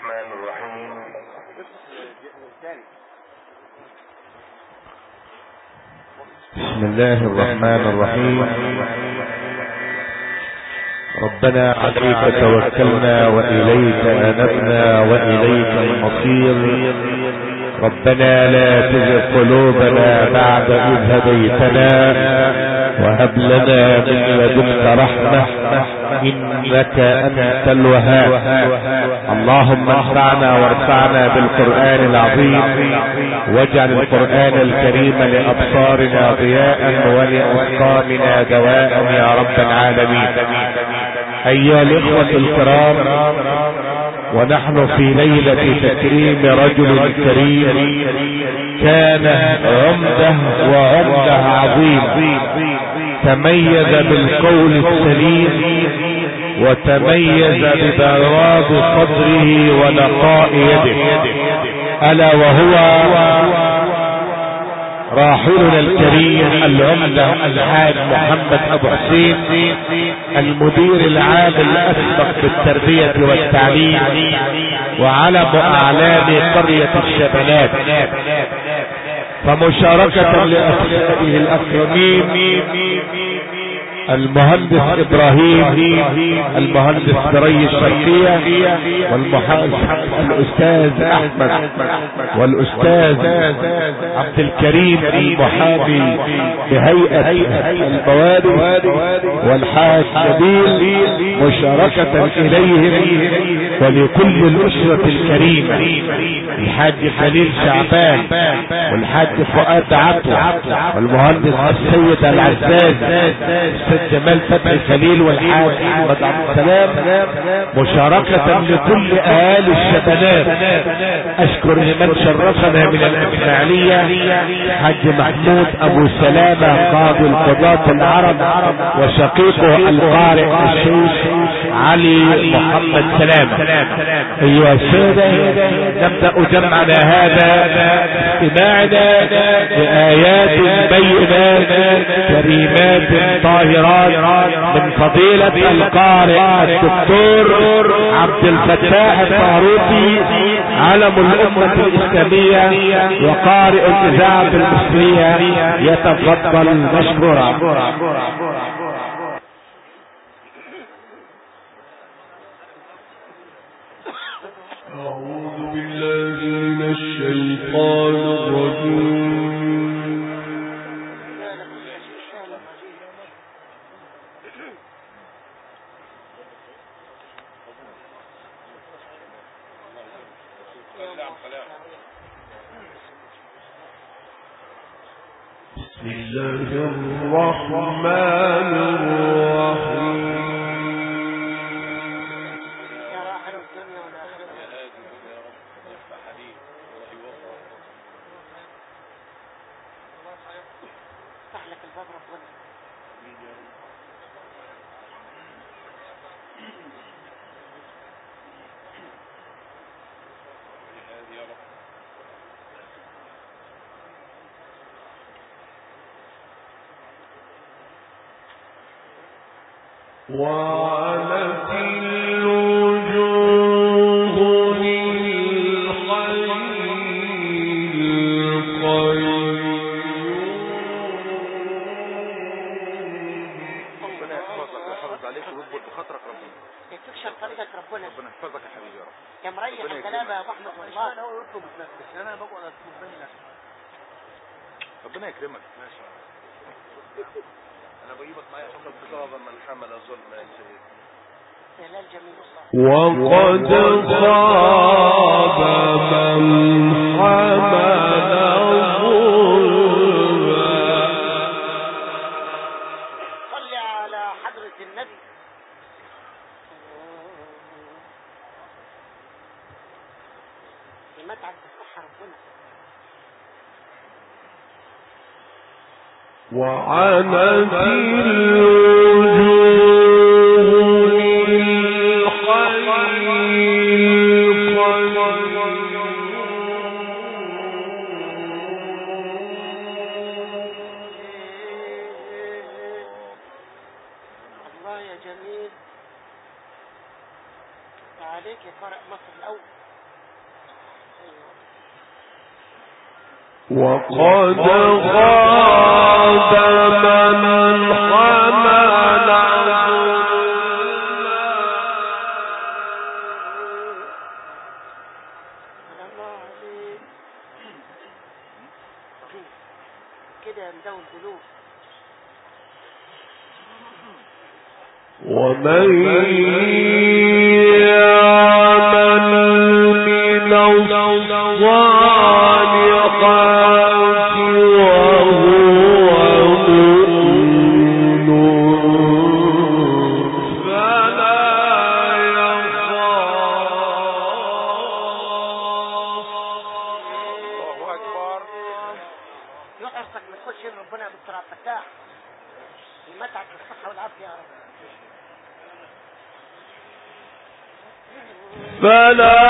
الرحمن الرحيم بسم الله الرحمن الرحيم ربنا عليك توكلنا وإليك أنبنا وإليك المصير ربنا لا تزغ قلوبنا بعد إذ هديتنا وهب لنا من لدنك رحمة إنك أنت الوهاب اللهم انفعنا وارفعنا بالقرآن العظيم واجعل القرآن الكريم لأبصارنا ضياء ولأسقامنا دواء يا رب العالمين أيها الإخوة الكرام ونحن في ليلة تكريم رجل كريم كان عمده وعمده عظيم تميز بالقول السليم وتميز ببراد صدره ونقاء يده ألا وهو راحلنا الكريم العمدة الحاج محمد ابو حسين المدير العام الاسبق بالتربية والتعليم وعلم اعلام قرية الشبنات فمشاركة لأسمائه الأكرمين المهندس ابراهيم المهندس دري الشرقية والاستاذ احمد والاستاذ عبد الكريم المحامي بهيئة الموارد والحاج نبيل مشاركة اليهم ولكل الاسرة الكريمة الحاج خليل شعبان والحاج فؤاد عطوة والمهندس السيد العزاز الاستاذ جمال فتحي خليل والحاج احمد عبد السلام مشاركة لكل اهالي الشبنات اشكر لمن شرفنا من الاسماعيلية حاج محمود ابو سلامة قاضي القضاة العرب وشقيقه القارئ الشيخ علي محمد سلامة ايها السادة نبدأ جمعنا هذا استماعنا لآيات بينات كريمات طاهرات من فضيلة القارئ الدكتور عبد الفتاح الطاروطي علم الأمة الإسلامية وقارئ الإذاعة المصرية يتفضل مشكورا أعوذ بالله من الشيطان الرجيم بسم الله الرحمن الرحيم يا راحل الدنيا والآخرة افتح لك الباب ربنا وعنت الوجوه للحي القيوم ربنا يحفظك ويحافظ عليك ويكبر بخاطرك ربنا يكفيك طريقك ربنا ربنا يحفظك يا حبيبي يا رب يا مريح ربنا الكلام يا ابو احمد والله هو يطلب بس انا بقعد اطلب منك ربنا يكرمك ماشي انا بجيبك معايا عشان تطلب من حمل ظلم يا سيدي هلال جميل الله وقد خاب من حمل ظلما صل على حضرة النبي في متعب الصحة ربنا وعنت الوجوه للحي الله يا جميل عليك يا قارئ مصر الأول وقد خاب من حمل الله عليك كده يا مدون قلوب ومن يعمل من الصالحات وهو مؤمن فلا يخاف الله اكبر يحرصك ما تخش يد ربنا يا دكتور عبد الفتاح يمتعك بالصحة والعافية يا رب فلا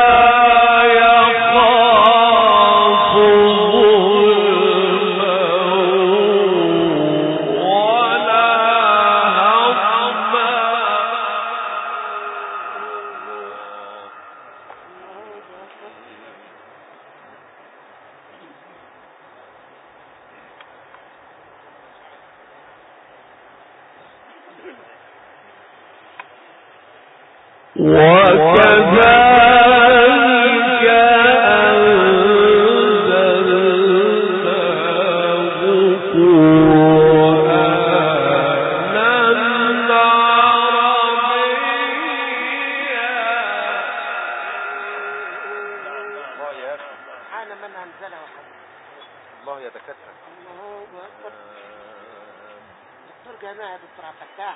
يخاف ظلما ولا هضما وكذلك أنزلناه قرآنا عربيا الله يا اخي سبحان من أنزله وحده الله يا دكاتره الله أكبر دكتور جماعة يا دكتور عبد الفتاح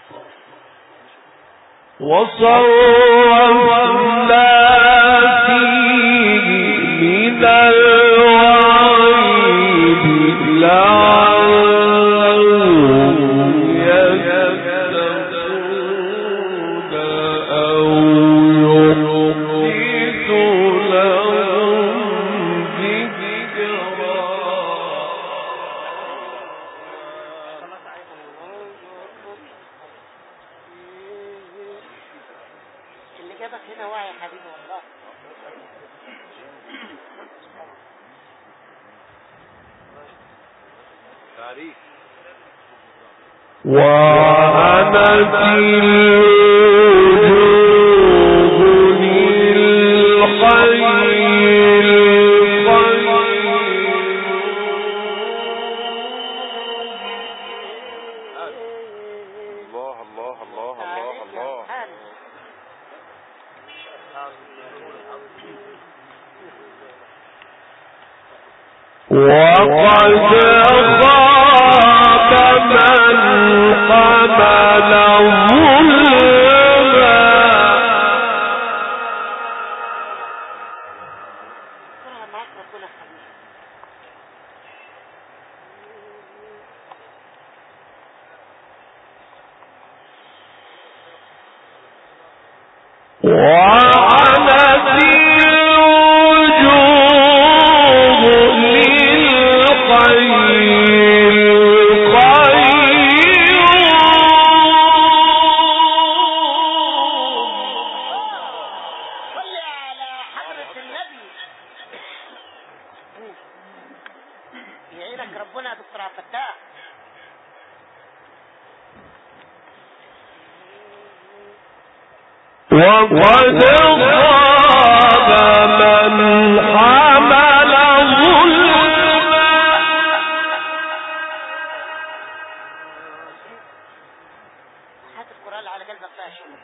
وصرفنا فيه من الوعيد لعلهم يتقون أو يحدث لهم ذكرا اللي جابك هنا واعي يا حبيبي والله تاريخ وعنت الوجوه للخير الله الله الله الله الله وقد خاب من حمل ظلما اذكرها معاك ربنا يخليك وعنت الوجوه للخير صل على حضرة النبي يعينك ربنا يا دكتور عبد الفتاح وقد خاب من حمل ظلما هات القرآن على قلبك بقى شوف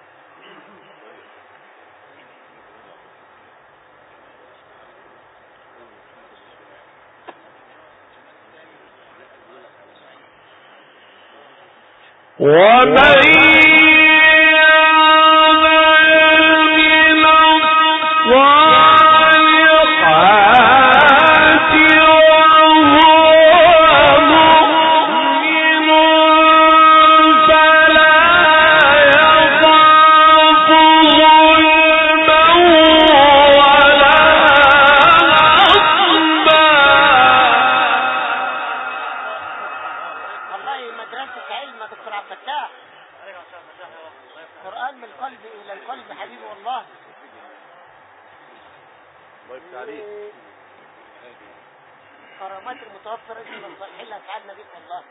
ومن يعمل من الصالحات وهو مؤمن فلا يخاف ظلما ولا هضما والله مدرسة علم يا دكتور عبد الفتاح قرآن من القلب إلى القلب حبيبي والله الله يفتح عليك الكرامات المتوفرة دي من الصالحين اللي هتساعدنا بيك والله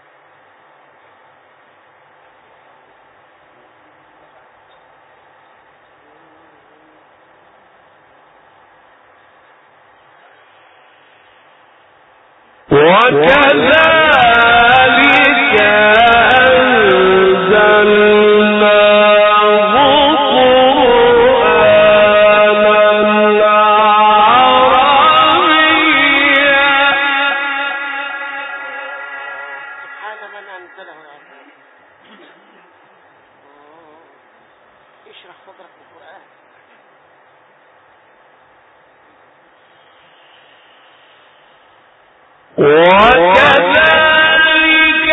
وكذلك أنزلناه قرآنا عربيا سبحان من أنزله يا رب اشرح صدرك بالقرآن وكذلك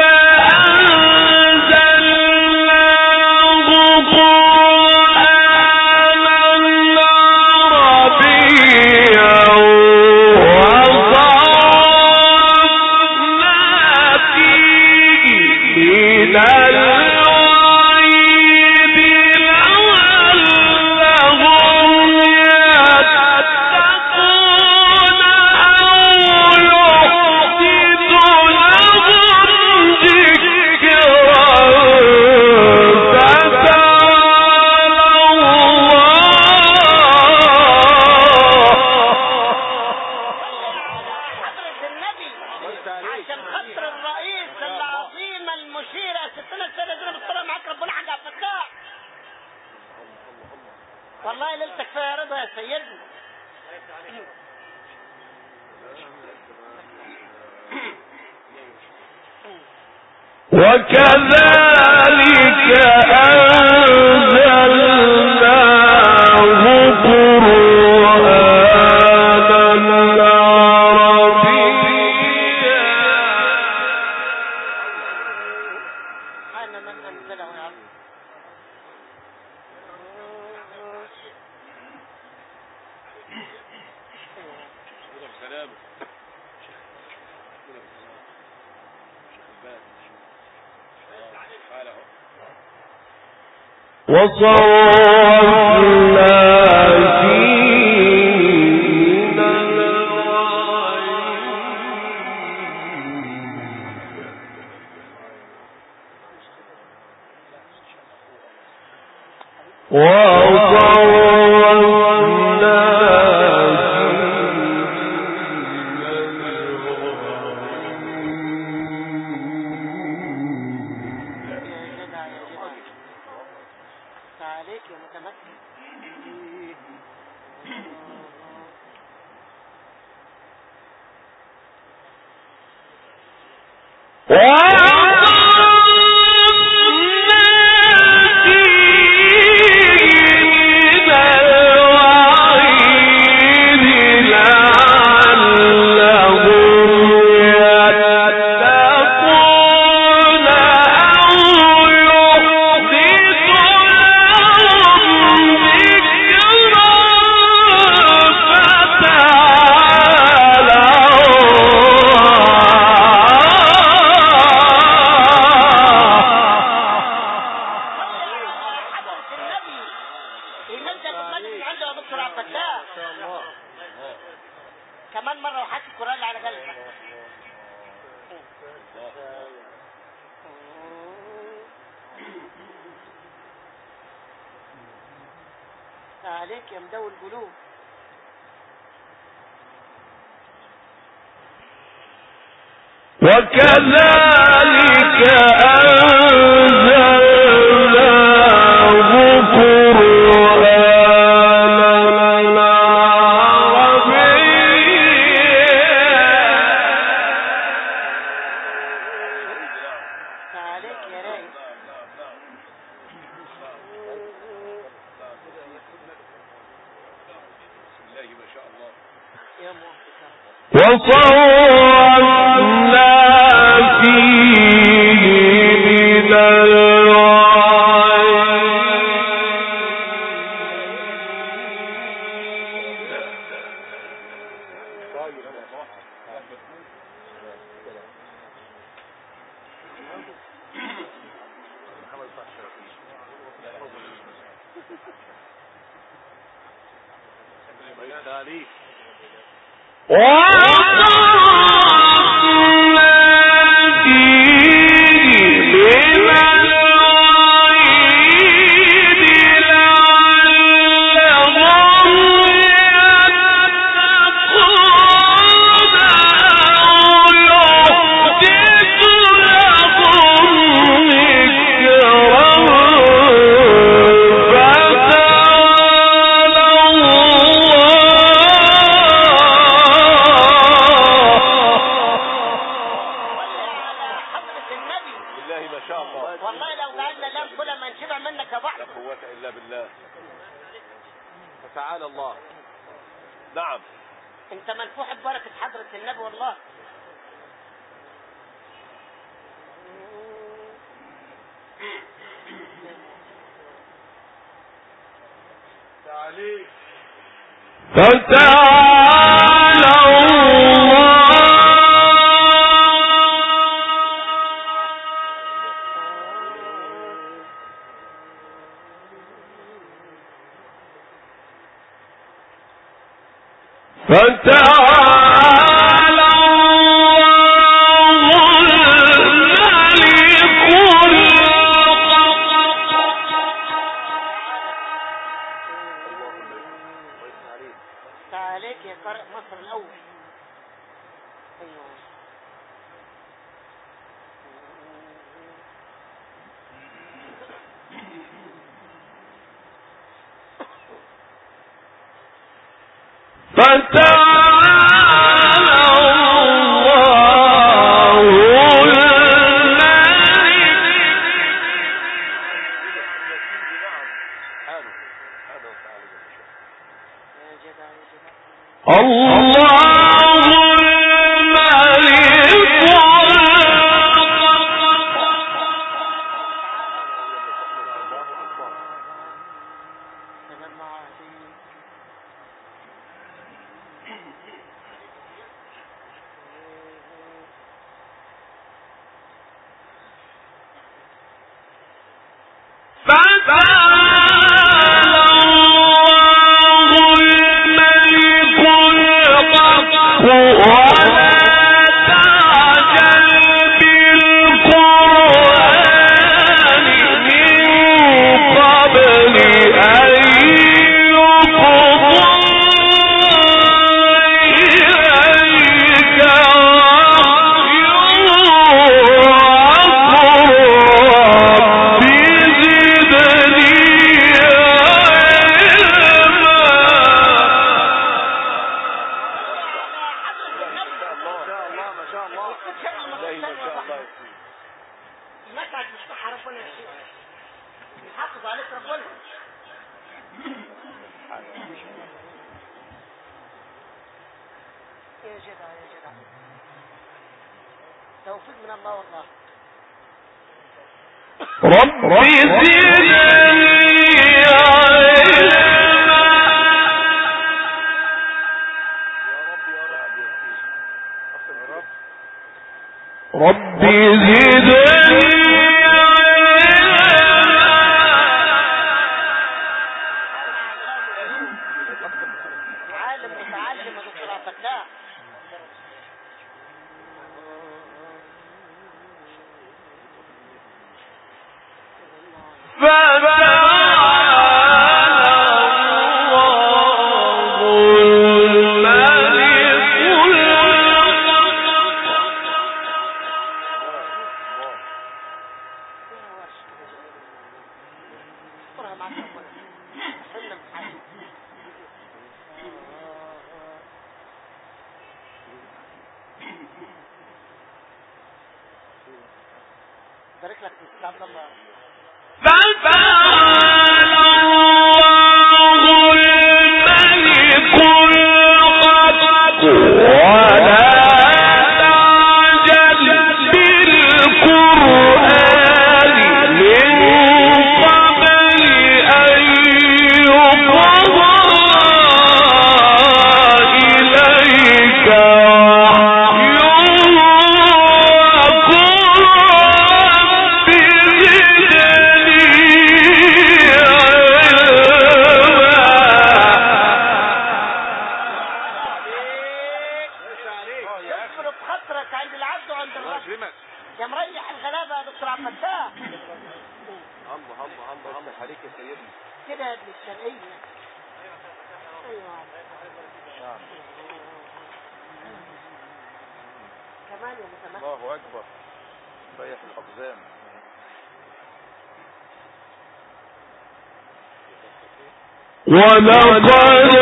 أنزلناه قرآنا عربيا وصرفنا فيه من الوعيد لعلهم يتقون أو يحدث لهم ذكرا حضرة النبي عشان خاطر الرئيس العظيم المشير يا ستنا السيدة زينب الصلاة معاك ربنا حاجة عبد الفتاح والله ليلتك فيها رضا يا سيدنا وكذلك أنزلناه قرآنا عربيا سبحان من أنزله يا رب وصرفنا فيه من الوعيد وصرفنا يا جدع يا جدع تعاليك يا متمكن حضرة النبي ينزل المجد من عنده يا دكتور عبد الفتاح كمان مرة وحكي القرآن على قلبك عليك يا مدوي القلوب وكذلك أنزلناه قرآنا عربيا عليك يا رايق يا موفق يا رب. وصرفنا فيه من الوعيد وصرفنا والله ما شاء الله والله لو قعدنا نام كل ما نشبع منك يا لا بعض قوة إلا بالله فتعالى الله نعم انت منفوح ببركة حضرة النبي والله فتعالى فتعالى تعاليك يا قارئ مصر الأول أيوه يا جدع يا جدع الله الملك سلام عليك مسعد مفتاح ربنا يشفيك يحافظ عليك ربنا يا جدع يا جدع توفيق من الله والله رب زدني رب زدني عالم متعلم يا دكتور عبد الفتاح اذكرها معك ربنا سلم حالك بارك لك في عبد الله يدخل بخاطرك عند العبد وعند الرب يكرمك يا مريح الغلابه يا دكتور عبد الفتاح الله الله الله الله عليك يا سيدنا كده يا ابن الشرقيه ايوه نعم كمان يا متمكن الله اكبر ريح الاقدام ولقد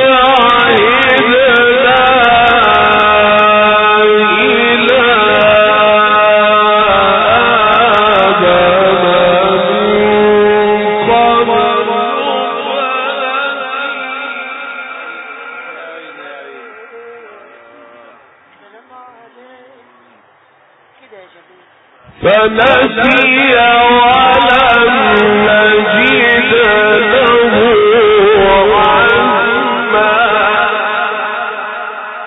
عهدنا إلى ونسي ولم نجد له عزما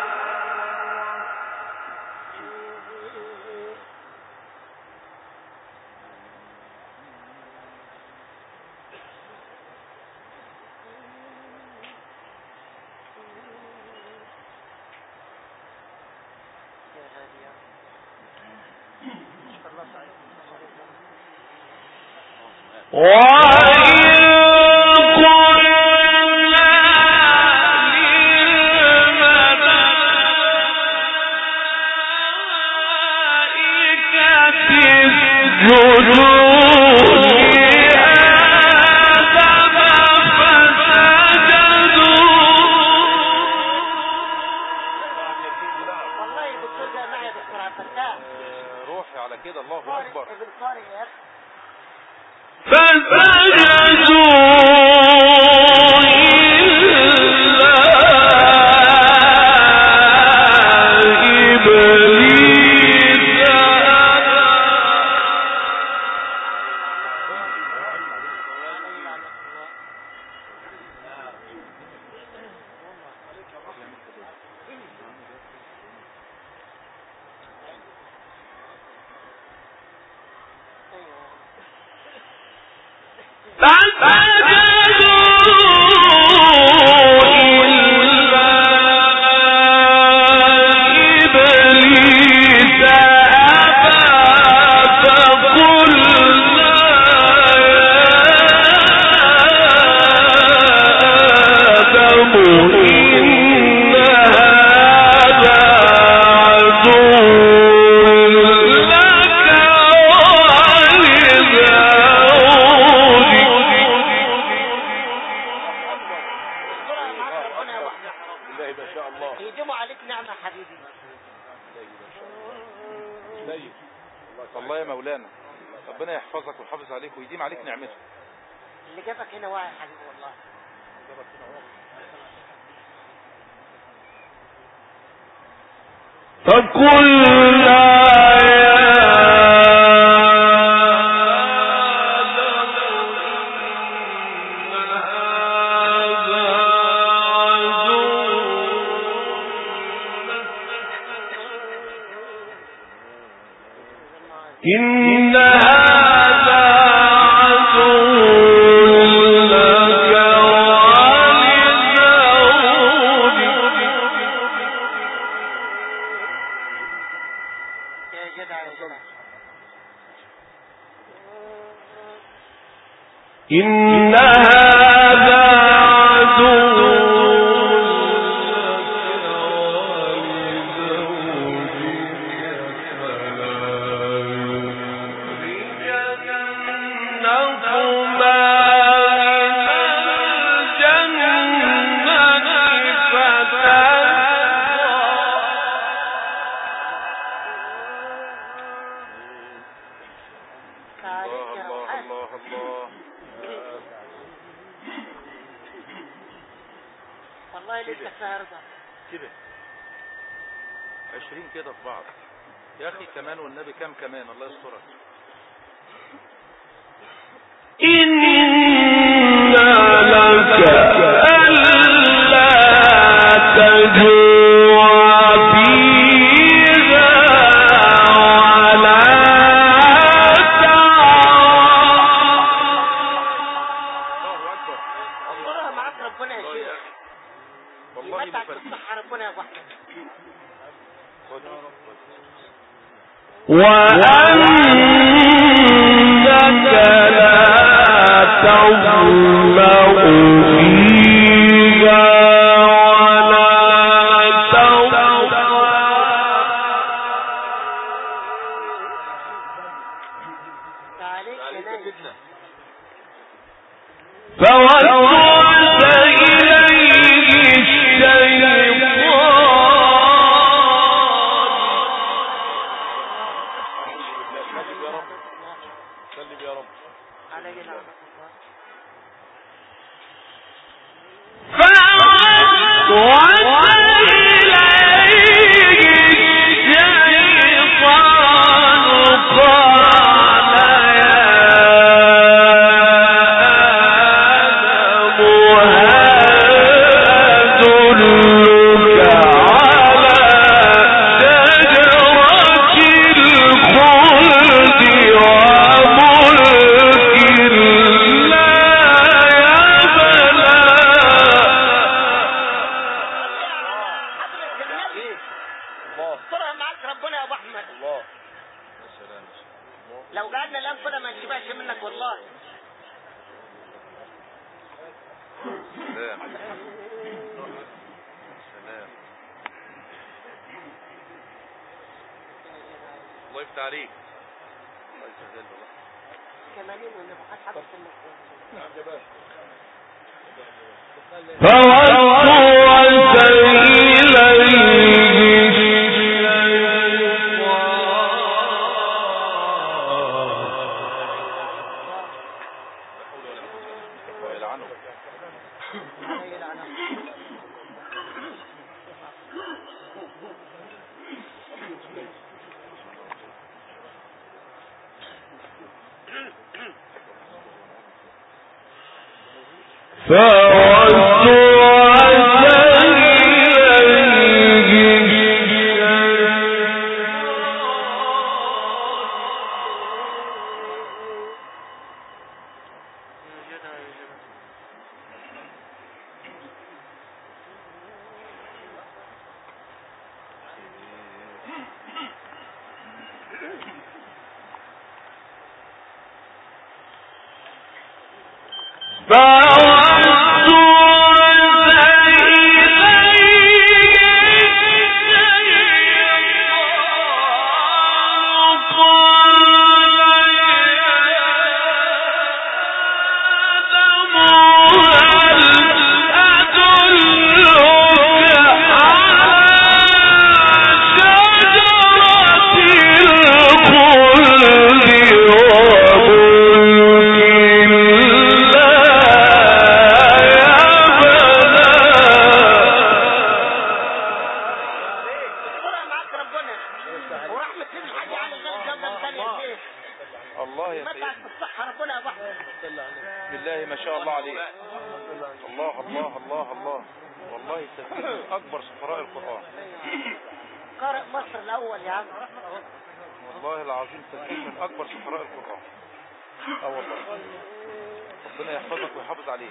والله الدكتور ده معي يا دكتور عبد الفتاح آه، روحي على كده الله قارئ اكبر ابن قارئ يا اخي اذكرها معاك ربنا يا واحد بالله ما شاء الله يديموا عليك نعمة حبيبي الله يا مولانا ربنا يحفظك ويحافظ عليك ويديم عليك نعمته اللي جابك هنا واعي يا حبيبي والله فقلنا إن هذا عدو لك ولزوجك يا جدع يا جدع إن هذا عدو تعاليك يا الله روحان الله الله والله لسه النهارده كده عشرين كده في بعض يا اخي كمان والنبي كام كمان الله يسترك إن لك ألا تجوع فيها ولا الله اكبر اذكرها معاك ربنا يا الله يا شيخ اخي والله يمتعك مفرح بالصحة ربنا يا ابو احمد وأنك لا تظمأ فيها ولا تضحى تعاليك يا نايم فوسوس إليه الشيطان سلم يا رب سلم يا رب علي لعنة الله فوسوس إليه الشيطان قال لو قعدنا الان كده ما نشبعش منك والله سلام سلام الله يفتح عليك الله يسهل والله كمالين والنفقات حبس المخ ويلعنه الصلاة معاك ربنا ورحمة سيد الحاج علي غير جنب ثانية كيف الله يا سيدي متعك بالصحة ربنا يا ابو احمد بسم الله ما شاء الله عليك الله الله الله الله والله تسجيل من اكبر سفراء القرآن قارئ مصر الاول يا عم والله العظيم تسجيل من اكبر سفراء القرآن اه والله ربنا يحفظك ويحافظ عليك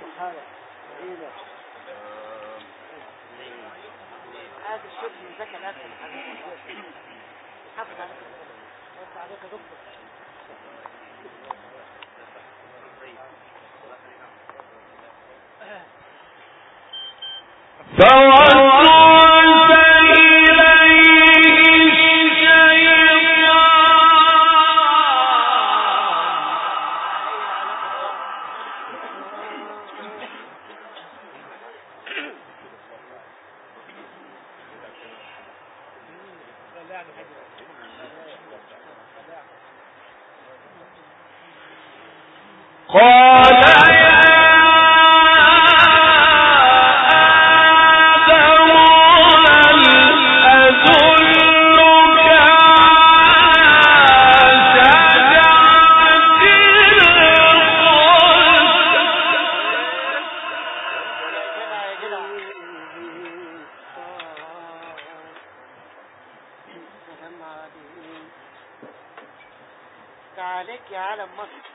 هذا الشيخ من ذكى الاسد حافظ عليك حافظ عليك يا دكتور قال يا آدم هل أدلك على شجرة الخلد يا جدع سلام عليك تعاليك يا عالم مصر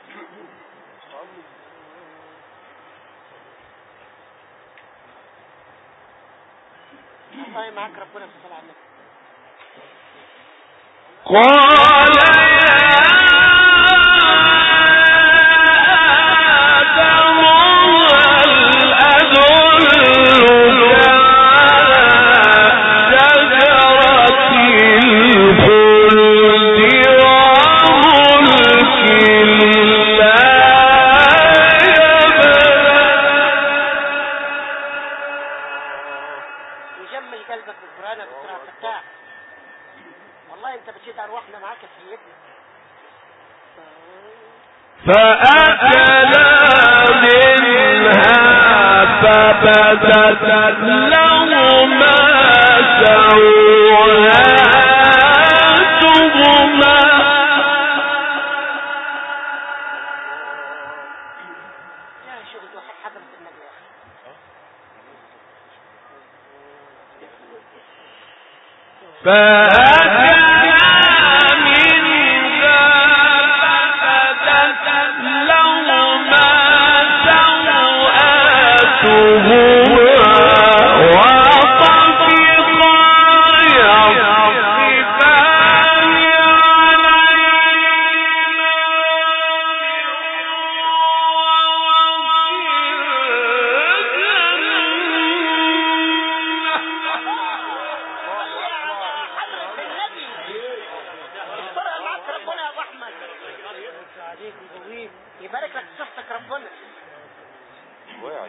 الله معاك ربنا في الصلاة على النبي قال يا آدم هل أدلك على شجرة الخلد وملك لا يبلى يجمل قلبك بالقرآن يا دكتور عبد الفتاح والله انت بتشيد ارواحنا معاك يا سيدنا فأكلا منها فبدت لهما سوآتهما يا شغل وحد حضرة النبي يا أخي. فأكلا منها فبدت لهما سوآتهما وطفقا يخصفان عليهما عليك ويقويك يبارك لك في صحتك ربنا وقع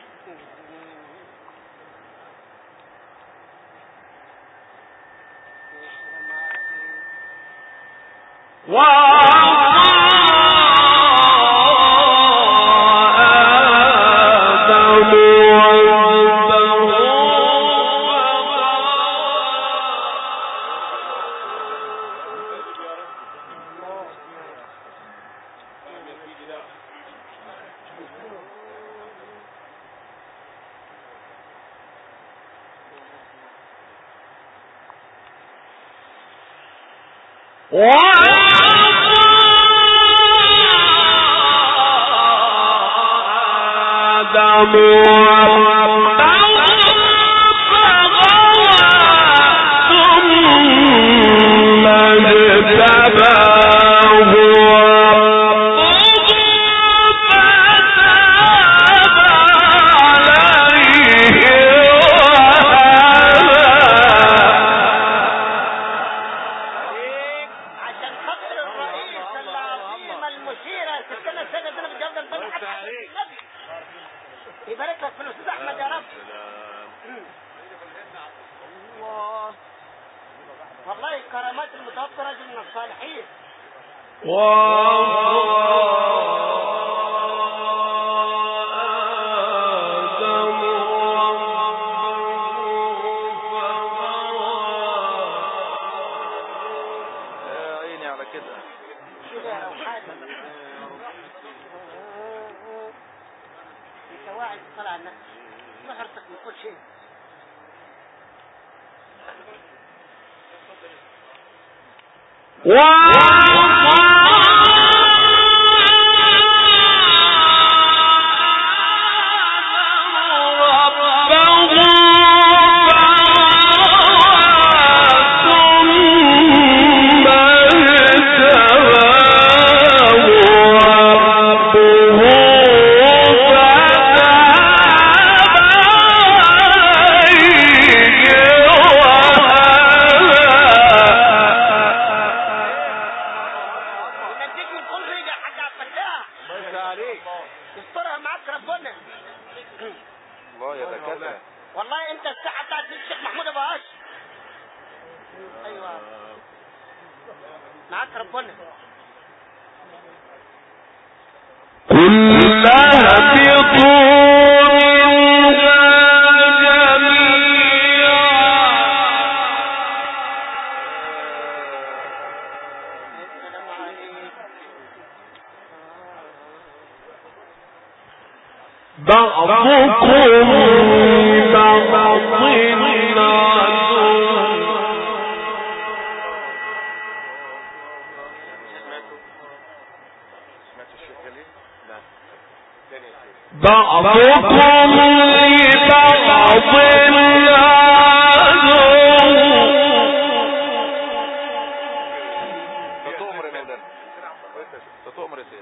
عشان خاطر الرئيس العظيم المشيرة ستنا السنة دي بالجودة البلد حتى النبي يبارك لك في الأستاذ أحمد يا رب الله والله كرامات المتوفى رجل من الصالحين يا عيني على كده كده يا روحان انت واعي بالصلاة على النبي نهرتك من كل شيء ونجيك من كل ريجة يا حاج عبد الفتاح يسترها معاك ربنا الله يا دكاتره والله انت الساعة بتاعت الشيخ محمود ابو هاشم ايوه معاك ربنا السلام عليك بعضكم لبعض عدو سمعت الشيخ جليل؟ لا تاني يا شيخ بعضكم لبعض عدو انت تؤمر يا مولانا انت تؤمر يا سيدي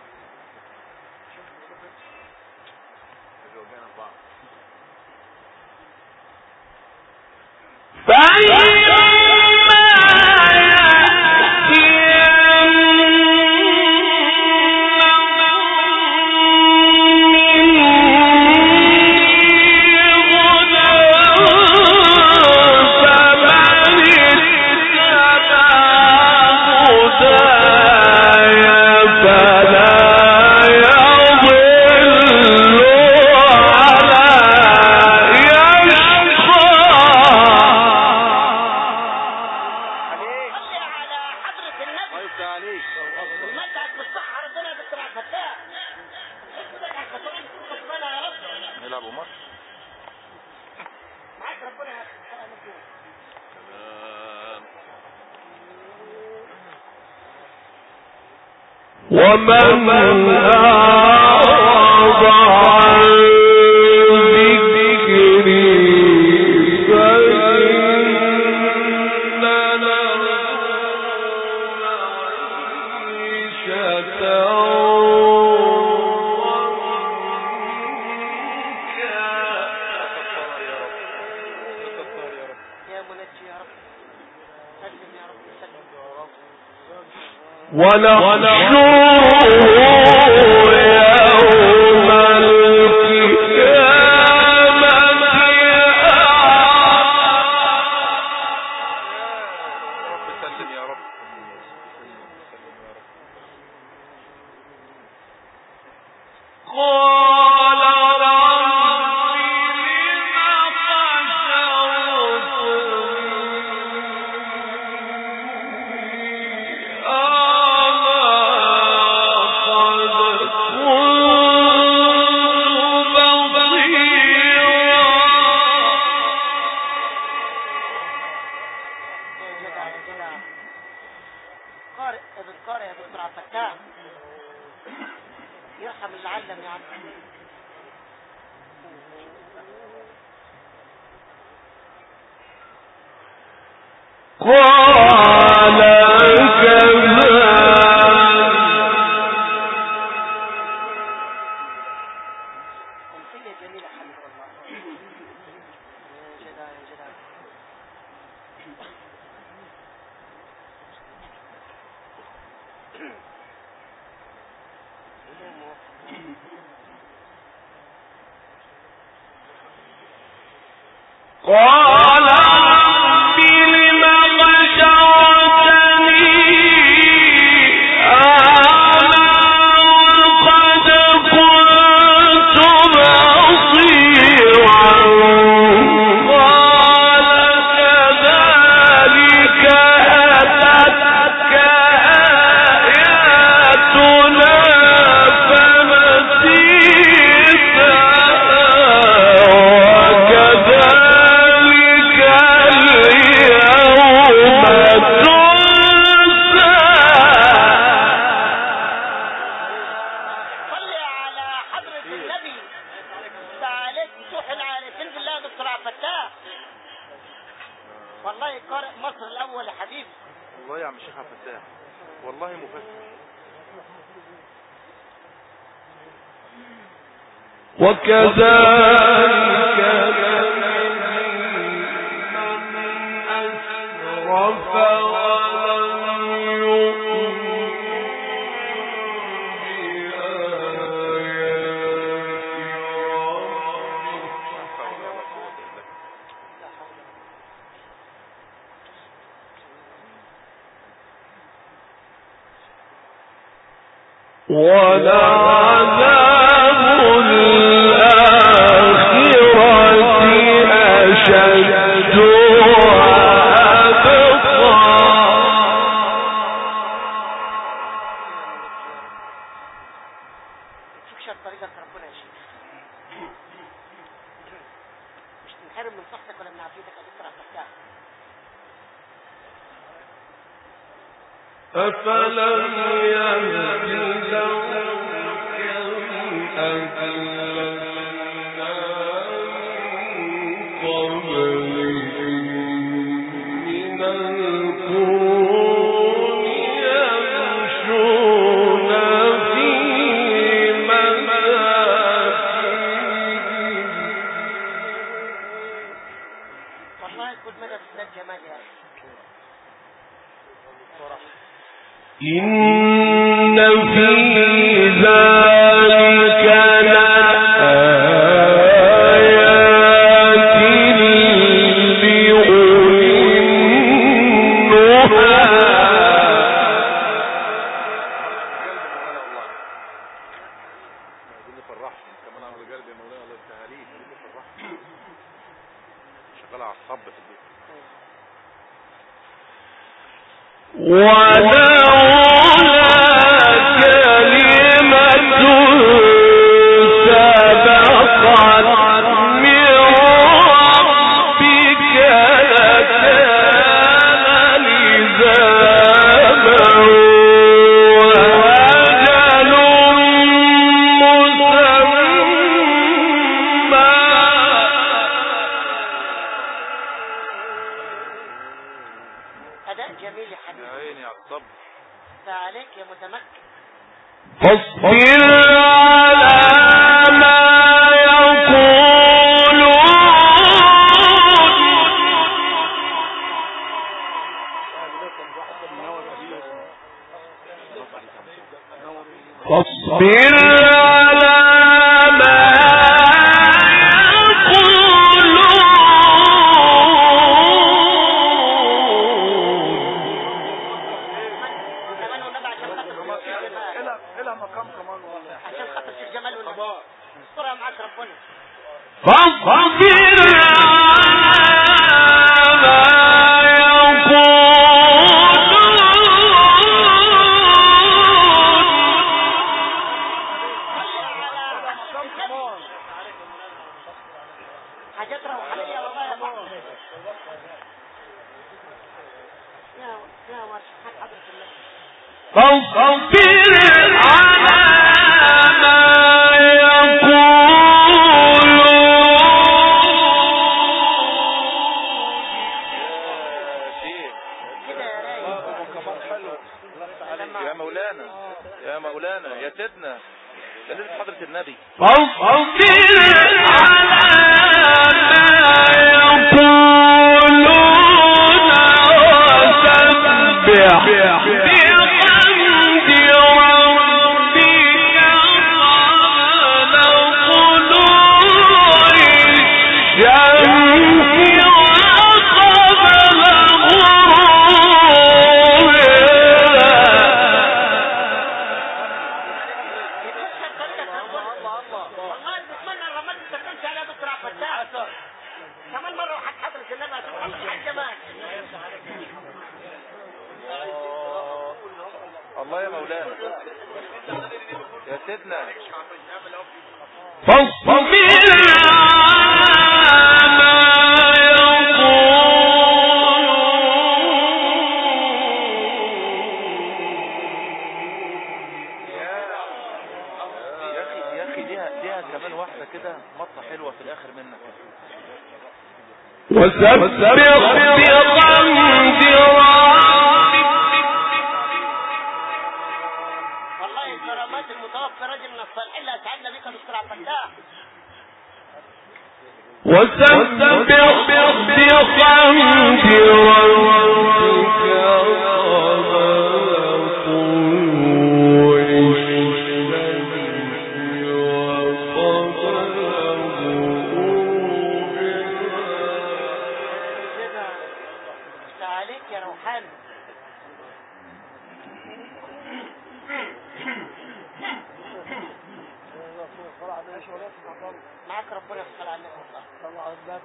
صلي على حضرة النبي يفتح عليك ومتعك بالصحة ربنا يا دكتور عبد الفتاح اسمك على الخطوات ربنا يا رب نلعب ماتش معاك ربنا يا أخي. ومن أعرض عن ذكري فإن له معيشة يا منجي يا رب سلم يا رب سلم فاصبر على ما يقولون كمان والنبي عشان خاطر الشيخ جمال إلى إلى مقام كمان والله عشان خاطر الشيخ جمال والنبي استرها معاك ربنا فاصبر على ما يقولون حاجات روحانية والله يا بعض يا يا مرشحات حضرة النبي فاصبر على ما يقولون شيخ كده يا رايق أبو كمان حلو يا مولانا يا مولانا يا سيدنا ده ليلة حضرة النبي فاصبر على ما يقولون وسبح بحمد ربك قبل طلوع الشمس وقبل غروبها والله بتمنى الرماد ما تكونش عليها بكره فتاح كمان مره وحد حضرة النبي عشان خاطر الحاج جمال الله يا مولانا يا سيدنا فاصبر على ما يا اخي يا اخي ليها ليها كمان واحدة كده مطة حلوة في الاخر منك وسبح بحمد والله الكرامات المتوفى رجل من الصالحين اللي اسعدنا بك دكتور عبد الفتاح وسبح بحمد ربك قبل طلوع الشمس وقبل كده عليك يا روحاني معاك ربنا يصل عليك والله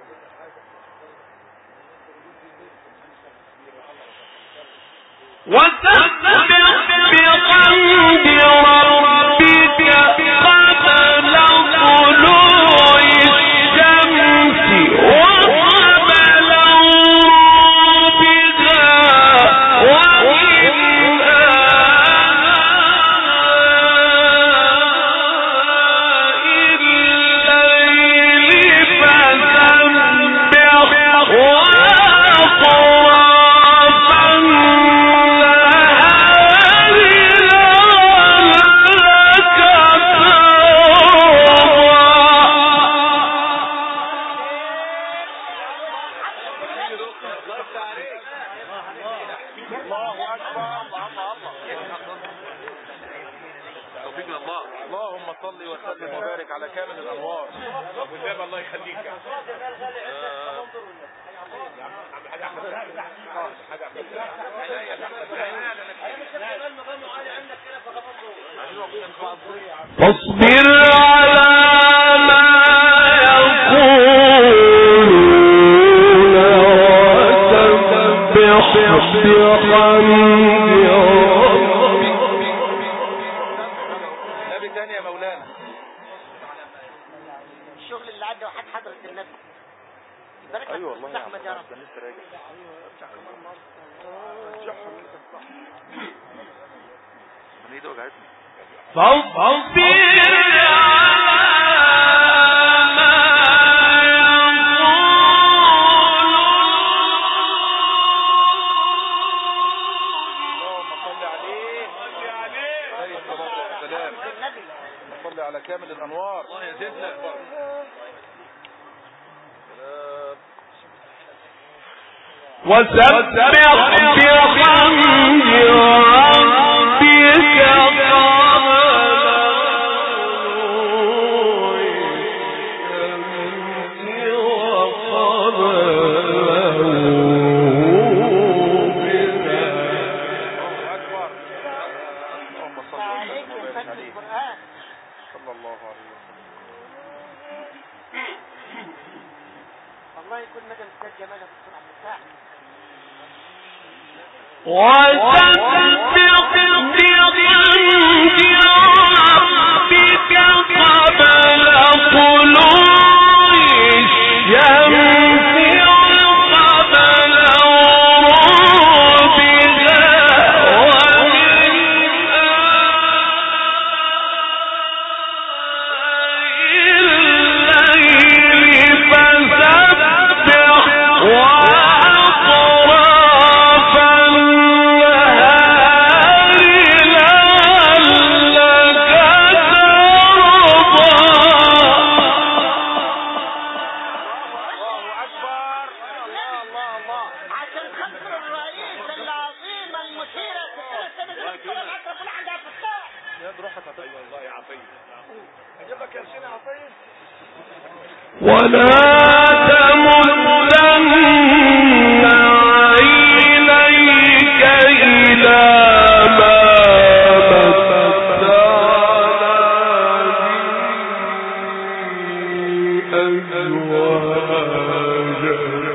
وسبح بحمد ربك قبل طلوع الشمس وقبل غروبها ومن آناء الليل فسبح وأطراف النهار لعلك الله اكبر توفيق من الله اللهم صل وسلم وبارك على كامل الانوار والنعم الله يخليك فاصبر على ما يقولون وسبح بحمد ربك نبي تاني يا مولانا الشغل اللي عدى وحد حضرة النبي بارك لك ايوه في والله يا الزحمة عم يا رب ده لسه راجع من ايده وجعتني فاصبر على ما يقولون اللهم صل عليه صل عليه عليه الصلاه والسلام حضرة النبي صل على كامل الانوار الله يا سيدنا وسبح بحمد ربك يكتب فتح القرآن صلى الله عليه وسلم والله يكون مدى استاذ جمال ابو سرعه الفتاح وتسبح بحمد ربك قبل طلوع الشمس وقبل غروبها ومن الليل فسبح وأطراف النهار لعلك ترضى الله اكبر الله الله الله عشان خاطر الرئيس العظيم المشيرة ستنا سنة زي الدكتورة العطرة كل عندها فتاح يا روحك عطيه والله يا عطيه اجيب لك قرشين يا عطيه ولا تمدن عينيك إلى ما متعنا به أزواجا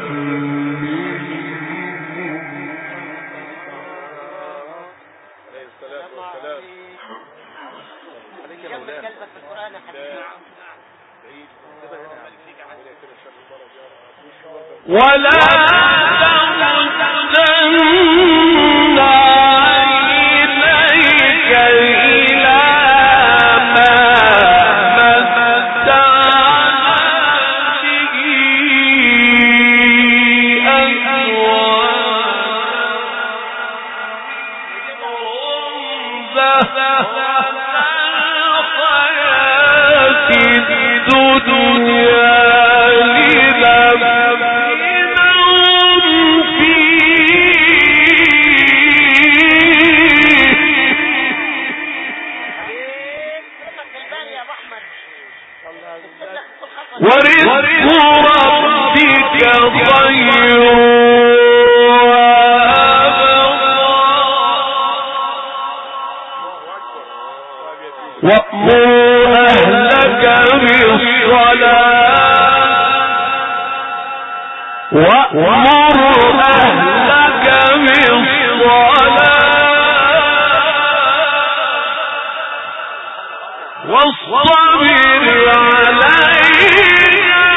عليه الصلاه والسلام عليك يا جنب مولانا قلبك في القرآن يا حبيبي ولا تمدن عينيك إلى ما متعنا به أزواجا الحياة الدنيا لنفتنهم فيه كلمك الباني يا ابو احمد اكتب لك كل خطوة ورزق ربك خير وأمر أهلك بالصلاة وأمر أهلك بالصلاة واصطبر عليها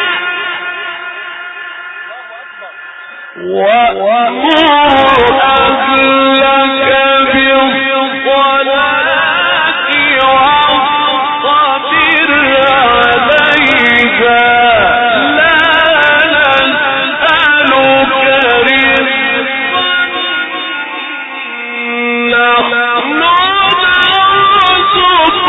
وأمر أهلك بالصلاة واصطبر عليها لا نسألك رزقا نحن نرزقك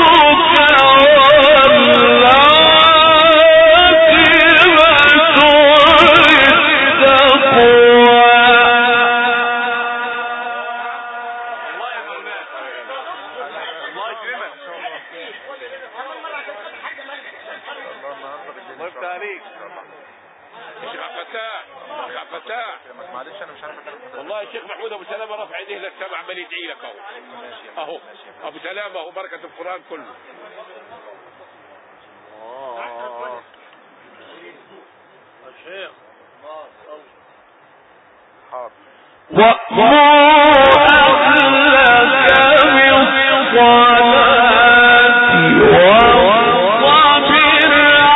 اول مرة عشان خاطر حاجة مالك الله النهارده بالليل الله يفتح عليك شيخ عبد الفتاح شيخ عبد الفتاح معلش انا مش عارف اتكلم والله الشيخ محمود ابو سلامه رفع ايديه للسماء عمال يدعي لك اهو اهو ابو سلامه اهو بركه القران كله حاضر وأمر أهلك بالصلاة واصطبر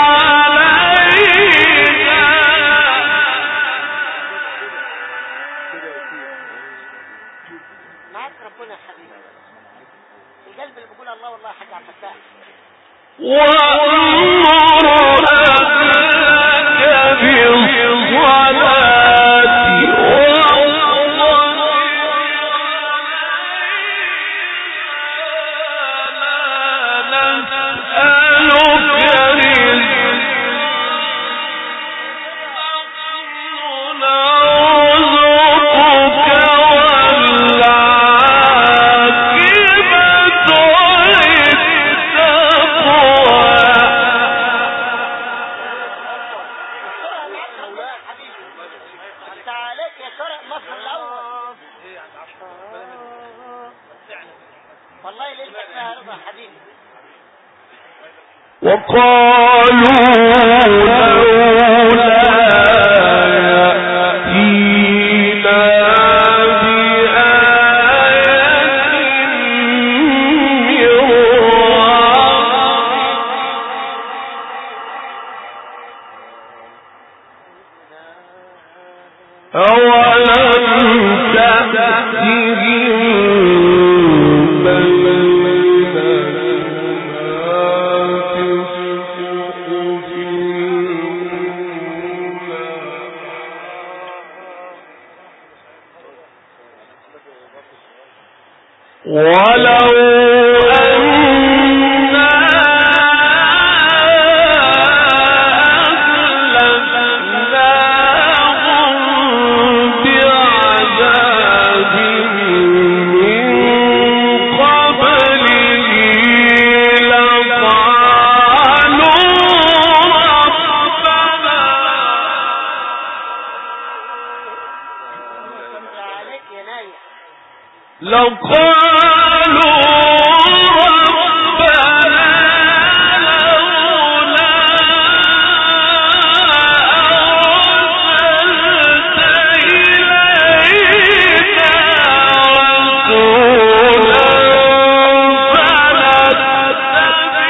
عليها معاك ربنا يا حبيبي القلب اللي بيقول الله والله حاجة عبد الفتاح وأمر أهلك بالصلاة والعاقبة للتقوى يا رضا حبيبي وقالوا لولا يأتينا بآية من ربه أولم تأتهم ولو أنا أهلكناهم بعذاب من قبله لقالوا ربنا عليك يا نايم لو قالوا ربنا لولا أرسلت إلينا رسولا فنتبع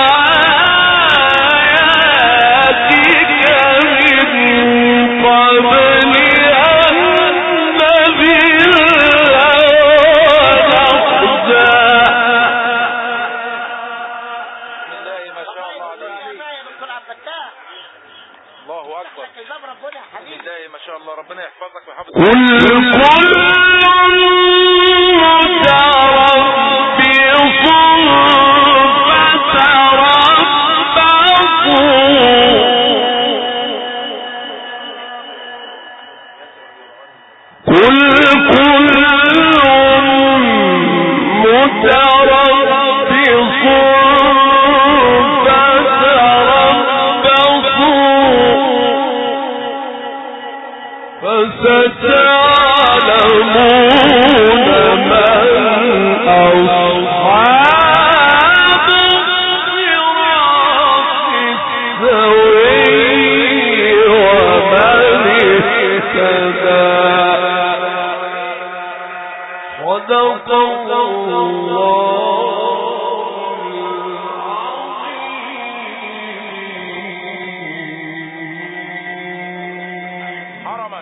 آياتك من قبل أن نذل بالله ما شاء الله يا عليك نايم دكتور عبد الفتاح الله اكبر لك الباب ربنا يا حبيبي بالله ما شاء الله ربنا يحفظك ويحفظك قل كل متربص قل كل متربص فتربصوا فستعلمون من أصحاب الصراط السوي ومن اهتدى صدق الله حرما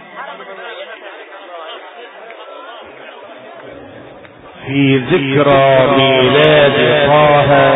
في ذكرى ميلاد طه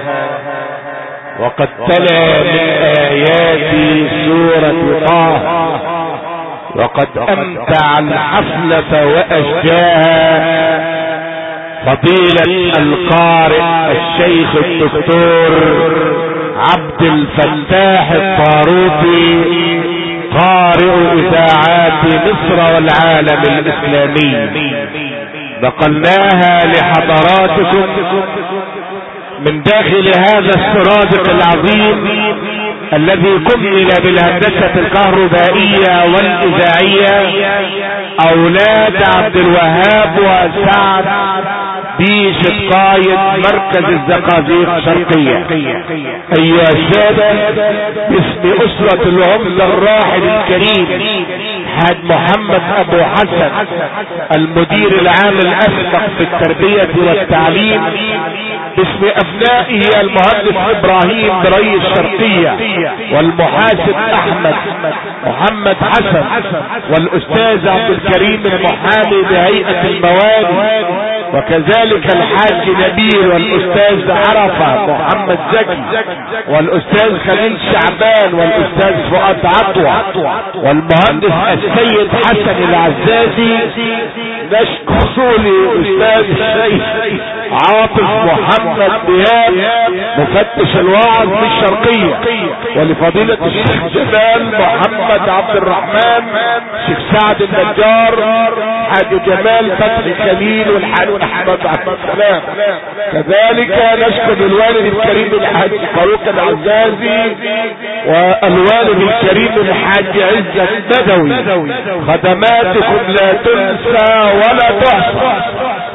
وقد تلا من آيات سورة طه وقد أمتع الحفلة وأشجاها فضيلة القارئ الشيخ الدكتور عبد الفتاح الطاروطي قارئ إذاعات مصر والعالم الإسلامي نقلناها لحضراتكم من داخل هذا السرادق العظيم الذي كمل بالهندسة الكهربائية والإذاعية أولاد عبد الوهاب وسعد بيش القايد مركز الزقازيق شرقية أيها السادة باسم أسرة العمدة الراحل الكريم حاج محمد أبو حسن المدير العام الأسبق في التربية والتعليم باسم أبنائه المهندس إبراهيم بري الشرقية والمحاسب أحمد محمد حسن والأستاذ عبد الكريم المحامي بهيئة المواد وكذلك الحاج نبيل والأستاذ عرفة محمد زكي والأستاذ خليل شعبان والأستاذ فؤاد عطوة والمهندس السيد حسن العزازي نشكر لأستاذ الشيخ عاطف محمد دياب مفتش الوعظ في الشرقية ولفضيلة الشيخ جمال محمد عبد الرحمن شيخ سعد النجار حاج جمال فتحي خليل والحاج احمد عبد السلام كذلك نشكر الوالد الكريم الحاج فاروق العزازي والوالد الكريم الحاج عزة بدوي خدماتكم لا تنسى ولا تحصى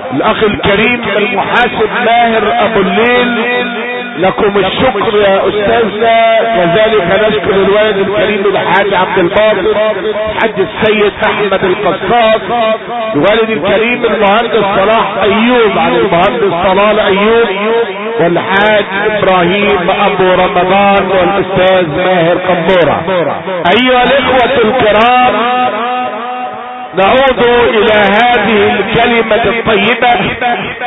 الاخ الكريم المحاسب ماهر ابو الليل لكم الشكر يا استاذنا كذلك نشكر الوالد الكريم الحاج عبد الباسط حاج السيد احمد القصاص الوالد الكريم المهندس صلاح ايوب عن المهندس صلال ايوب والحاج ابراهيم ابو رمضان والاستاذ ماهر قمورة ايها الاخوة الكرام نعود الى هذه الكلمة الطيبة